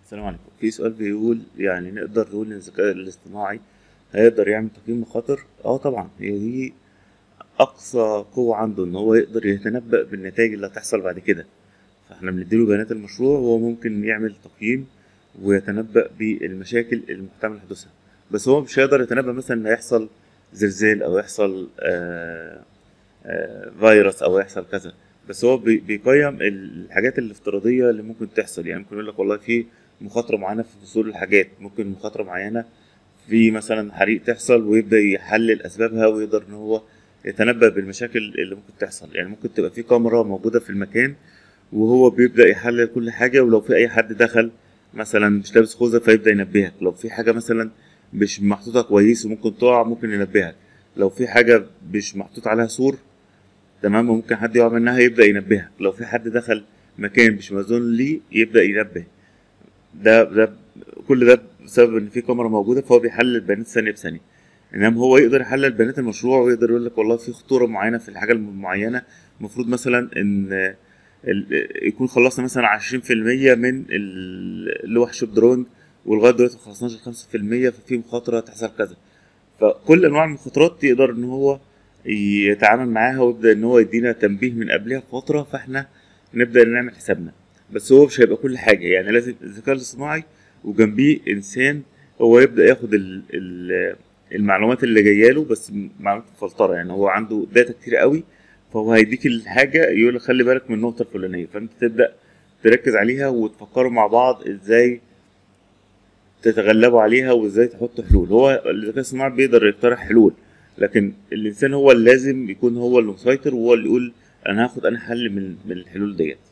السلام عليكم في سؤال بيقول يعني نقدر نقول ان الذكاء الاصطناعي هيقدر يعمل تقييم مخاطر اه طبعا هي دي اقصى قوة عنده ان هو يقدر يتنبأ بالنتائج اللي هتحصل بعد كده فاحنا بنديله بيانات المشروع وهو ممكن يعمل تقييم ويتنبأ بالمشاكل المحتمل حدوثها بس هو مش هيقدر يتنبأ مثلا ان هيحصل زلزال او يحصل آه آه فيروس او يحصل كذا بس هو بي- بيقيم الحاجات الافتراضيه اللي ممكن تحصل يعني ممكن يقول لك والله في مخاطره معينه في فصول الحاجات ممكن مخاطره معينه في مثلا حريق تحصل ويبدا يحلل اسبابها ويقدر ان هو يتنبأ بالمشاكل اللي ممكن تحصل يعني ممكن تبقى في كاميرا موجوده في المكان وهو بيبدا يحلل كل حاجه ولو في اي حد دخل مثلا مش لابس خوذه فيبدا ينبهك لو في حاجه مثلا مش محطوطه كويس وممكن تقع ممكن ينبهك لو في حاجه مش محطوط عليها سور تمام ممكن حد يقع منها يبدا ينبهك لو في حد دخل مكان مش مأذون ليه يبدا ينبه ده ده كل ده بسبب ان في كاميرا موجوده فهو بيحلل البيانات ثانيه بثانيه انما هو يقدر يحلل بيانات المشروع ويقدر يقول لك والله في خطوره معينه في الحاجه المعينه المفروض مثلا ان ال- يكون خلصنا مثلا 20% من ال- لوح شوب درون ولغايه دلوقتي ما خلصناش 5% ففي مخاطره تحصل كذا فكل انواع المخاطرات يقدر ان هو يتعامل معاها ويبدا ان هو يدينا تنبيه من قبلها بفتره فاحنا نبدا نعمل حسابنا بس هو مش هيبقى كل حاجه يعني لازم الذكاء الاصطناعي وجنبيه انسان هو يبدا ياخد ال ال المعلومات اللي جايه له بس معلومات مفلتره يعني هو عنده داتا كتير قوي فهو هيديك الحاجه يقول لك خلي بالك من النقطه الفلانيه فانت تبدا تركز عليها وتفكروا مع بعض ازاي تتغلبوا عليها وازاي تحطوا حلول هو الذكاء الصناعي بيقدر يقترح حلول لكن الانسان هو اللي لازم يكون هو اللي مسيطر وهو اللي يقول انا هاخد انا حل من من الحلول ديت